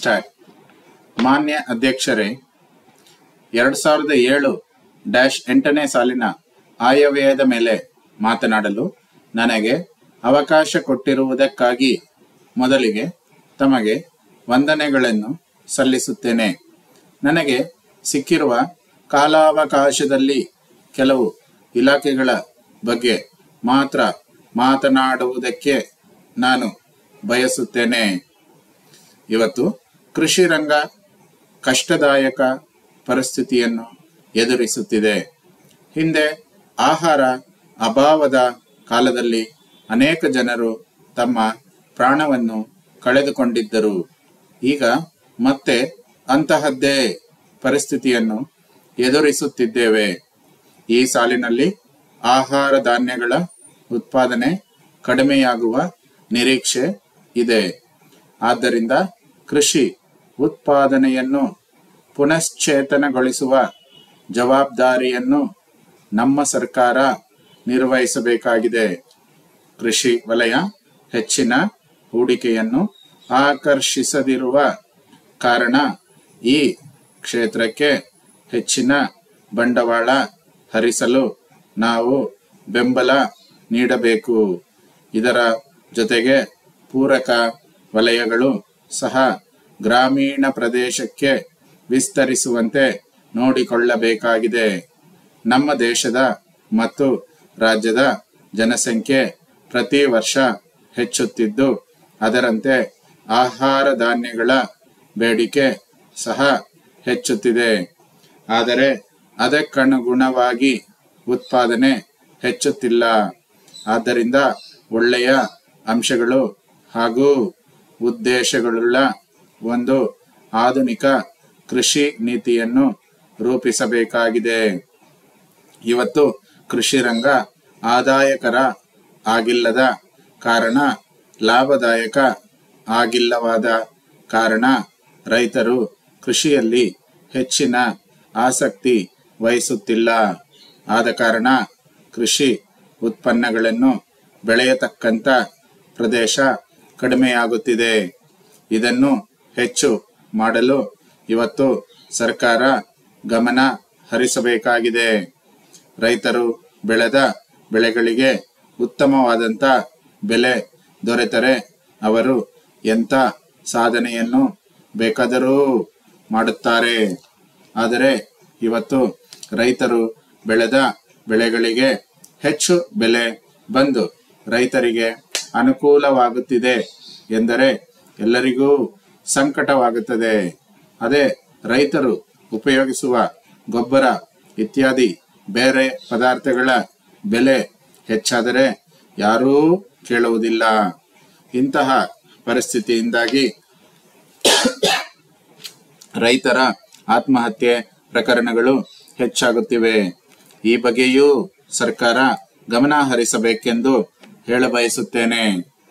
start ಮಾನ್ಯ ಅಧ್ಯಕ್ಷರೇ ಎರಡು ಸಾವಿರದ ಏಳು ಡ್ಯಾಶ್ ಎಂಟನೇ ಸಾಲಿನ ಆಯವ್ಯಯದ ಮೇಲೆ ಮಾತನಾಡಲು ನನಗೆ ಅವಕಾಶ ಕೊಟ್ಟಿರುವುದಕ್ಕಾಗಿ ಮೊದಲಿಗೆ ತಮಗೆ ವಂದನೆಗಳನ್ನು ಸಲ್ಲಿಸುತ್ತೇನೆ ನನಗೆ ಸಿಕ್ಕಿರುವ ಕಾಲಾವಕಾಶದಲ್ಲಿ ಕೆಲವು ಇಲಾಖೆಗಳ ಬಗ್ಗೆ ಮಾತ್ರ ಮಾತನಾಡುವುದಕ್ಕೆ ನಾನು ಬಯಸುತ್ತೇನೆ ಇವತ್ತು ಕೃಷಿ ರಂಗ ಕಷ್ಟದಾಯಕ ಪರಿಸ್ಥಿತಿಯನ್ನು ಎದುರಿಸುತ್ತಿದೆ ಹಿಂದೆ ಆಹಾರ ಅಭಾವದ ಕಾಲದಲ್ಲಿ ಅನೇಕ ಜನರು ತಮ್ಮ ಪ್ರಾಣವನ್ನು ಕಳೆದುಕೊಂಡಿದ್ದರು ಈಗ ಮತ್ತೆ ಅಂತಹದ್ದೇ ಪರಿಸ್ಥಿತಿಯನ್ನು ಎದುರಿಸುತ್ತಿದ್ದೇವೆ ಈ ಸಾಲಿನಲ್ಲಿ ಆಹಾರ ಧಾನ್ಯಗಳ ಉತ್ಪಾದನೆ ಕಡಿಮೆಯಾಗುವ ನಿರೀಕ್ಷೆ ಇದೆ ಆದ್ದರಿಂದ ಕೃಷಿ ಉತ್ಪಾದನೆಯನ್ನು ಪುನಶ್ಚೇತನಗೊಳಿಸುವ ಜವಾಬ್ದಾರಿಯನ್ನು ನಮ್ಮ ಸರ್ಕಾರ ನಿರ್ವಹಿಸಬೇಕಾಗಿದೆ ಕೃಷಿ ವಲಯ ಹೆಚ್ಚಿನ ಹೂಡಿಕೆಯನ್ನು ಆಕರ್ಷಿಸದಿರುವ ಕಾರಣ ಈ ಕ್ಷೇತ್ರಕ್ಕೆ ಹೆಚ್ಚಿನ ಬಂಡವಾಳ ಹರಿಸಲು ನಾವು ಬೆಂಬಲ ನೀಡಬೇಕು ಇದರ ಜೊತೆಗೆ ಪೂರಕ ವಲಯಗಳು ಸಹ ಗ್ರಾಮೀಣ ಪ್ರದೇಶಕ್ಕೆ ವಿಸ್ತರಿಸುವಂತೆ ನೋಡಿಕೊಳ್ಳಬೇಕಾಗಿದೆ ನಮ್ಮ ದೇಶದ ಮತ್ತು ರಾಜ್ಯದ ಜನಸಂಖ್ಯೆ ಪ್ರತಿ ವರ್ಷ ಹೆಚ್ಚುತ್ತಿದ್ದು ಅದರಂತೆ ಆಹಾರ ಧಾನ್ಯಗಳ ಬೇಡಿಕೆ ಸಹ ಹೆಚ್ಚುತ್ತಿದೆ ಆದರೆ ಅದಕ್ಕನುಗುಣವಾಗಿ ಉತ್ಪಾದನೆ ಹೆಚ್ಚುತ್ತಿಲ್ಲ ಆದ್ದರಿಂದ ಒಳ್ಳೆಯ ಅಂಶಗಳು ಹಾಗೂ ಉದ್ದೇಶಗಳುಳ್ಳ ಒಂದು ಆಧುನಿಕ ಕೃಷಿ ನೀತಿಯನ್ನು ರೂಪಿಸಬೇಕಾಗಿದೆ ಇವತ್ತು ಕೃಷಿ ರಂಗ ಆದಾಯಕರ ಆಗಿಲ್ಲದ ಕಾರಣ ಲಾಭದಾಯಕ ಆಗಿಲ್ಲವಾದ ಕಾರಣ ರೈತರು ಕೃಷಿಯಲ್ಲಿ ಹೆಚ್ಚಿನ ಆಸಕ್ತಿ ವಹಿಸುತ್ತಿಲ್ಲ ಆದ ಕಾರಣ ಕೃಷಿ ಉತ್ಪನ್ನಗಳನ್ನು ಬೆಳೆಯತಕ್ಕಂಥ ಪ್ರದೇಶ ಕಡಿಮೆಯಾಗುತ್ತಿದೆ ಇದನ್ನು ಹೆಚ್ಚು ಮಾಡಲು ಇವತ್ತು ಸರ್ಕಾರ ಗಮನ ಹರಿಸಬೇಕಾಗಿದೆ ರೈತರು ಬೆಳೆದ ಬೆಳೆಗಳಿಗೆ ಉತ್ತಮವಾದಂಥ ಬೆಲೆ ದೊರೆತರೆ ಅವರು ಎಂಥ ಸಾಧನೆಯನ್ನು ಬೇಕಾದರೂ ಮಾಡುತ್ತಾರೆ ಆದರೆ ಇವತ್ತು ರೈತರು ಬೆಳೆದ ಬೆಳೆಗಳಿಗೆ ಹೆಚ್ಚು ಬೆಲೆ ಬಂದು ರೈತರಿಗೆ ಅನುಕೂಲವಾಗುತ್ತಿದೆ ಎಂದರೆ ಎಲ್ಲರಿಗೂ ಸಂಕಟವಾಗುತ್ತದೆ ಅದೇ ರೈತರು ಉಪಯೋಗಿಸುವ ಗೊಬ್ಬರ ಇತ್ಯಾದಿ ಬೇರೆ ಪದಾರ್ಥಗಳ ಬೆಲೆ ಹೆಚ್ಚಾದರೆ ಯಾರೂ ಕೇಳುವುದಿಲ್ಲ ಇಂತಹ ಪರಿಸ್ಥಿತಿಯಿಂದಾಗಿ ರೈತರ ಆತ್ಮಹತ್ಯೆ ಪ್ರಕರಣಗಳು ಹೆಚ್ಚಾಗುತ್ತಿವೆ ಈ ಬಗ್ಗೆಯೂ ಸರ್ಕಾರ ಗಮನ ಹರಿಸಬೇಕೆಂದು ಹೇಳಬಯಸುತ್ತೇನೆ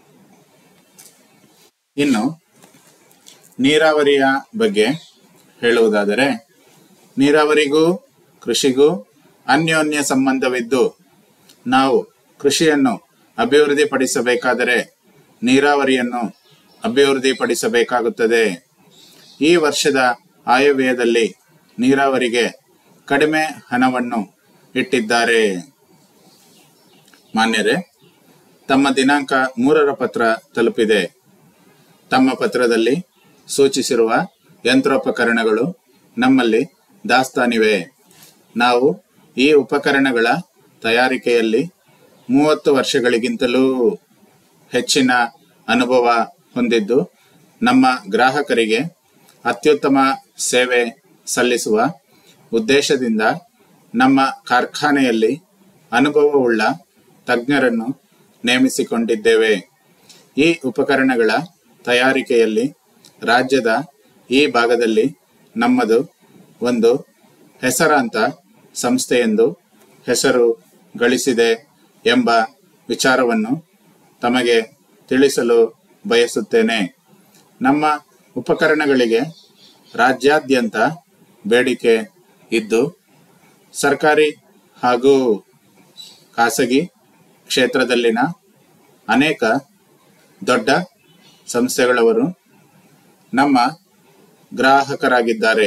ಇನ್ನು ನೀರಾವರಿಯ ಬಗ್ಗೆ ಹೇಳುವುದಾದರೆ ನೀರಾವರಿಗೂ ಕೃಷಿಗೂ ಅನ್ಯೋನ್ಯ ಸಂಬಂಧವಿದ್ದು ನಾವು ಕೃಷಿಯನ್ನು ಅಭಿವೃದ್ಧಿಪಡಿಸಬೇಕಾದರೆ ನೀರಾವರಿಯನ್ನು ಅಭಿವೃದ್ಧಿಪಡಿಸಬೇಕಾಗುತ್ತದೆ ಈ ವರ್ಷದ ಆಯವ್ಯಯದಲ್ಲಿ ನೀರಾವರಿಗೆ ಕಡಿಮೆ ಹಣವನ್ನು ಇಟ್ಟಿದ್ದಾರೆ ಮಾನ್ಯರೇ ತಮ್ಮ ದಿನಾಂಕ ಮೂರರ ಪತ್ರ ತಲುಪಿದೆ ತಮ್ಮ ಪತ್ರದಲ್ಲಿ ಸೂಚಿಸಿರುವ ಯಂತ್ರೋಪಕರಣಗಳು ನಮ್ಮಲ್ಲಿ ದಾಸ್ತಾನಿವೆ ನಾವು ಈ ಉಪಕರಣಗಳ ತಯಾರಿಕೆಯಲ್ಲಿ ಮೂವತ್ತು ವರ್ಷಗಳಿಗಿಂತಲೂ ಹೆಚ್ಚಿನ ಅನುಭವ ಹೊಂದಿದ್ದು ನಮ್ಮ ಗ್ರಾಹಕರಿಗೆ ಅತ್ಯುತ್ತಮ ಸೇವೆ ಸಲ್ಲಿಸುವ ಉದ್ದೇಶದಿಂದ ನಮ್ಮ ಕಾರ್ಖಾನೆಯಲ್ಲಿ ಅನುಭವವುಳ್ಳ ತಜ್ಞರನ್ನು ನೇಮಿಸಿಕೊಂಡಿದ್ದೇವೆ ಈ ಉಪಕರಣಗಳ ತಯಾರಿಕೆಯಲ್ಲಿ ರಾಜ್ಯದ ಈ ಭಾಗದಲ್ಲಿ ನಮ್ಮದು ಒಂದು ಹೆಸರಾಂತ ಸಂಸ್ಥೆಯೆಂದು ಹೆಸರು ಗಳಿಸಿದೆ ಎಂಬ ವಿಚಾರವನ್ನು ತಮಗೆ ತಿಳಿಸಲು ಬಯಸುತ್ತೇನೆ ನಮ್ಮ ಉಪಕರಣಗಳಿಗೆ ರಾಜ್ಯಾದ್ಯಂತ ಬೇಡಿಕೆ ಇದ್ದು ಸರ್ಕಾರಿ ಹಾಗೂ ಖಾಸಗಿ ಕ್ಷೇತ್ರದಲ್ಲಿನ ಅನೇಕ ದೊಡ್ಡ ಸಂಸ್ಥೆಗಳವರು ನಮ್ಮ ಗ್ರಾಹಕರಾಗಿದ್ದಾರೆ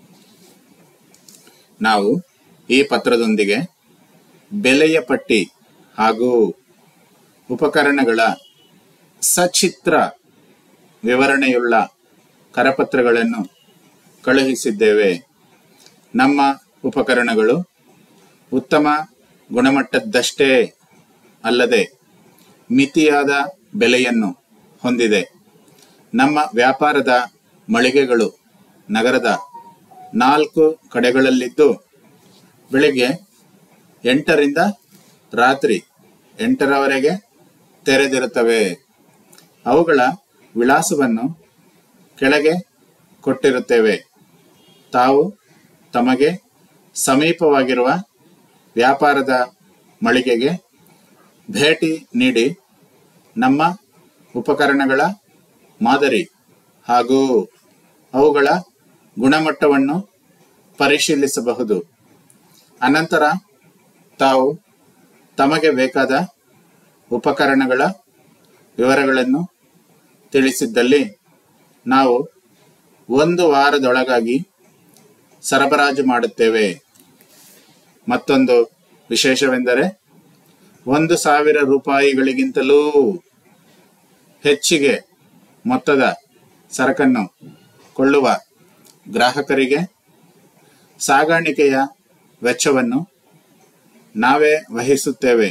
ನಾವು ಈ ಪತ್ರದೊಂದಿಗೆ ಬೆಲೆಯ ಪಟ್ಟಿ ಹಾಗೂ ಉಪಕರಣಗಳ ಸಚಿತ್ರ ವಿವರಣೆಯುಳ್ಳ ಕರಪತ್ರಗಳನ್ನು ಕಳುಹಿಸಿದ್ದೇವೆ ನಮ್ಮ ಉಪಕರಣಗಳು ಉತ್ತಮ ಗುಣಮಟ್ಟದ್ದಷ್ಟೇ ಅಲ್ಲದೆ ಮಿತಿಯಾದ ಬೆಲೆಯನ್ನು ಹೊಂದಿದೆ ನಮ್ಮ ವ್ಯಾಪಾರದ ಮಳಿಗೆಗಳು ನಗರದ ನಾಲ್ಕು ಕಡೆಗಳಲ್ಲಿದ್ದು ಬೆಳಿಗ್ಗೆ ಎಂಟರಿಂದ ರಾತ್ರಿ ಎಂಟರವರೆಗೆ ತೆರೆದಿರುತ್ತವೆ ಅವುಗಳ ವಿಳಾಸವನ್ನು ಕೆಳಗೆ ಕೊಟ್ಟಿರುತ್ತೇವೆ ತಾವು ತಮಗೆ ಸಮೀಪವಾಗಿರುವ ವ್ಯಾಪಾರದ ಮಳಿಗೆಗೆ ಭೇಟಿ ನೀಡಿ ನಮ್ಮ ಉಪಕರಣಗಳ ಮಾದರಿ ಹಾಗೂ ಅವುಗಳ ಗುಣಮಟ್ಟವನ್ನು ಪರಿಶೀಲಿಸಬಹುದು ಅನಂತರ ತಾವು ತಮಗೆ ಬೇಕಾದ ಉಪಕರಣಗಳ ವಿವರಗಳನ್ನು ತಿಳಿಸಿದ್ದಲ್ಲಿ ನಾವು ಒಂದು ವಾರದೊಳಗಾಗಿ ಸರಬರಾಜು ಮಾಡುತ್ತೇವೆ ಮತ್ತೊಂದು ವಿಶೇಷವೆಂದರೆ ಒಂದು ಸಾವಿರ ರೂಪಾಯಿಗಳಿಗಿಂತಲೂ ಹೆಚ್ಚಿಗೆ ಮೊತ್ತದ ಸರಕನ್ನು ಕೊಳ್ಳುವ ಗ್ರಾಹಕರಿಗೆ ಸಾಗಾಣಿಕೆಯ ವೆಚ್ಚವನ್ನು ನಾವೇ ವಹಿಸುತ್ತೇವೆ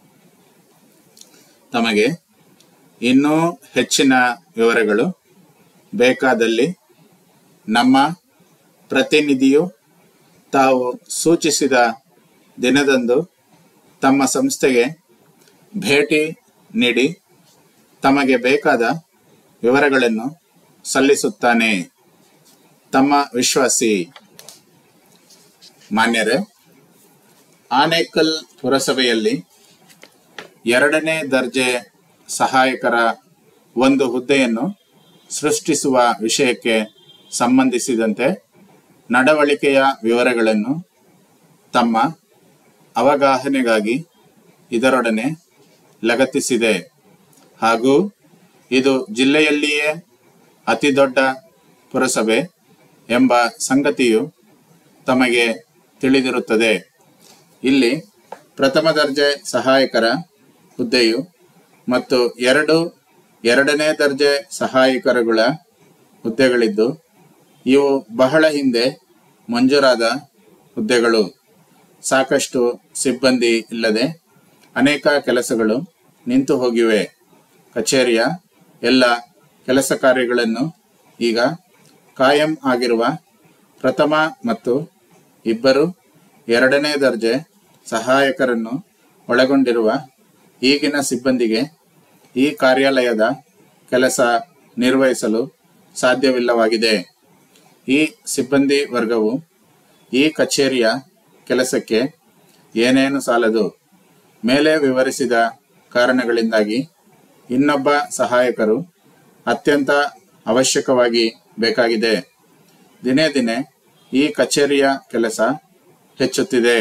ತಮಗೆ ಇನ್ನೂ ಹೆಚ್ಚಿನ ವಿವರಗಳು ಬೇಕಾದಲ್ಲಿ ನಮ್ಮ ಪ್ರತಿನಿಧಿಯು ತಾವು ಸೂಚಿಸಿದ ದಿನದಂದು ತಮ್ಮ ಸಂಸ್ಥೆಗೆ ಭೇಟಿ ನೀಡಿ ತಮಗೆ ಬೇಕಾದ ವಿವರಗಳನ್ನು ಸಲ್ಲಿಸುತ್ತಾನೆ ತಮ್ಮ ವಿಶ್ವಾಸಿ ಮಾನ್ಯರೇ ಆನೇಕಲ್ ಪುರಸಭೆಯಲ್ಲಿ ಎರಡನೇ ದರ್ಜೆ ಸಹಾಯಕರ ಒಂದು ಹುದ್ದೆಯನ್ನು ಸೃಷ್ಟಿಸುವ ವಿಷಯಕ್ಕೆ ಸಂಬಂಧಿಸಿದಂತೆ ನಡವಳಿಕೆಯ ವಿವರಗಳನ್ನು ತಮ್ಮ ಅವಗಾಹನೆಗಾಗಿ ಇದರೊಡನೆ ಲಗತ್ತಿಸಿದೆ ಹಾಗೂ ಇದು ಜಿಲ್ಲೆಯಲ್ಲಿಯೇ ಅತಿ ದೊಡ್ಡ ಪುರಸಭೆ ಎಂಬ ಸಂಗತಿಯು ತಮಗೆ ತಿಳಿದಿರುತ್ತದೆ ಇಲ್ಲಿ ಪ್ರಥಮ ದರ್ಜೆ ಸಹಾಯಕರ ಹುದ್ದೆಯು ಮತ್ತು ಎರಡು ಎರಡನೇ ದರ್ಜೆ ಸಹಾಯಕರುಗಳ ಹುದ್ದೆಗಳಿದ್ದು ಇವು ಬಹಳ ಹಿಂದೆ ಮಂಜೂರಾದ ಹುದ್ದೆಗಳು ಸಾಕಷ್ಟು ಸಿಬ್ಬಂದಿ ಇಲ್ಲದೆ ಅನೇಕ ಕೆಲಸಗಳು ನಿಂತು ಹೋಗಿವೆ ಕಚೇರಿಯ ಎಲ್ಲ ಕೆಲಸ ಕಾರ್ಯಗಳನ್ನು ಈಗ ಕಾಯಂ ಆಗಿರುವ ಪ್ರಥಮ ಮತ್ತು ಇಬ್ಬರು ಎರಡನೇ ದರ್ಜೆ ಸಹಾಯಕರನ್ನು ಒಳಗೊಂಡಿರುವ ಈಗಿನ ಸಿಬ್ಬಂದಿಗೆ ಈ ಕಾರ್ಯಾಲಯದ ಕೆಲಸ ನಿರ್ವಹಿಸಲು ಸಾಧ್ಯವಿಲ್ಲವಾಗಿದೆ ಈ ಸಿಬ್ಬಂದಿ ವರ್ಗವು ಈ ಕಚೇರಿಯ ಕೆಲಸಕ್ಕೆ ಏನೇನು ಸಾಲದು ಮೇಲೆ ವಿವರಿಸಿದ ಕಾರಣಗಳಿಂದಾಗಿ ಇನ್ನೊಬ್ಬ ಸಹಾಯಕರು ಅತ್ಯಂತ ಅವಶ್ಯಕವಾಗಿ ಬೇಕಾಗಿದೆ ದಿನೇ ದಿನೇ ಈ ಕಚೇರಿಯ ಕೆಲಸ ಹೆಚ್ಚುತ್ತಿದೆ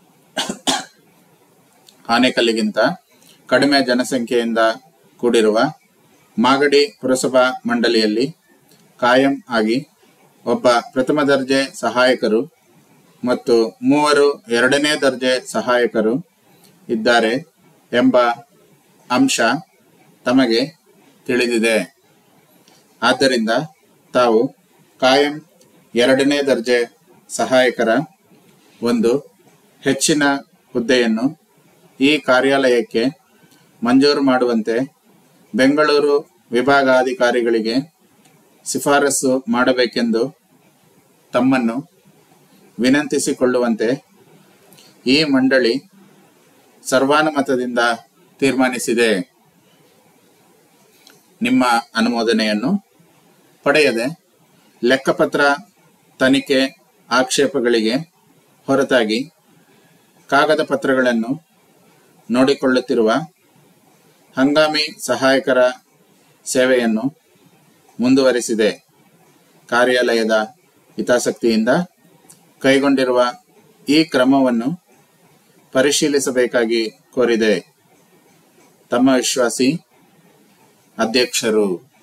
ಆನೆಕಲ್ಲಿಗಿಂತ ಕಡಿಮೆ ಜನಸಂಖ್ಯೆಯಿಂದ ಕೂಡಿರುವ ಮಾಗಡಿ ಪುರಸಭಾ ಮಂಡಳಿಯಲ್ಲಿ ಕಾಯಂ ಆಗಿ ಒಬ್ಬ ಪ್ರಥಮ ದರ್ಜೆ ಸಹಾಯಕರು ಮತ್ತು ಮೂವರು ಎರಡನೇ ದರ್ಜೆ ಸಹಾಯಕರು ಇದ್ದಾರೆ ಎಂಬ ಅಂಶ ತಮಗೆ ತಿಳಿದಿದೆ ಆದ್ದರಿಂದ ತಾವು ಕಾಯಂ ಎರಡನೇ ದರ್ಜೆ ಸಹಾಯಕರ ಒಂದು ಹೆಚ್ಚಿನ ಹುದ್ದೆಯನ್ನು ಈ ಕಾರ್ಯಾಲಯಕ್ಕೆ ಮಂಜೂರು ಮಾಡುವಂತೆ ಬೆಂಗಳೂರು ವಿಭಾಗಾಧಿಕಾರಿಗಳಿಗೆ ಶಿಫಾರಸು ಮಾಡಬೇಕೆಂದು ತಮ್ಮನ್ನು ವಿನಂತಿಸಿಕೊಳ್ಳುವಂತೆ ಈ ಮಂಡಳಿ ಸರ್ವಾನುಮತದಿಂದ ತೀರ್ಮಾನಿಸಿದೆ ನಿಮ್ಮ ಅನುಮೋದನೆಯನ್ನು ಪಡೆಯದೆ ಲೆಕ್ಕಪತ್ರ ತನಿಖೆ ಆಕ್ಷೇಪಗಳಿಗೆ ಹೊರತಾಗಿ ಕಾಗದ ಪತ್ರಗಳನ್ನು ನೋಡಿಕೊಳ್ಳುತ್ತಿರುವ ಹಂಗಾಮಿ ಸಹಾಯಕರ ಸೇವೆಯನ್ನು ಮುಂದುವರಿಸಿದೆ ಕಾರ್ಯಾಲಯದ ಹಿತಾಸಕ್ತಿಯಿಂದ ಕೈಗೊಂಡಿರುವ ಈ ಕ್ರಮವನ್ನು ಪರಿಶೀಲಿಸಬೇಕಾಗಿ ಕೋರಿದೆ ತಮ್ಮ ವಿಶ್ವಾಸಿ ಅಧ್ಯಕ್ಷರು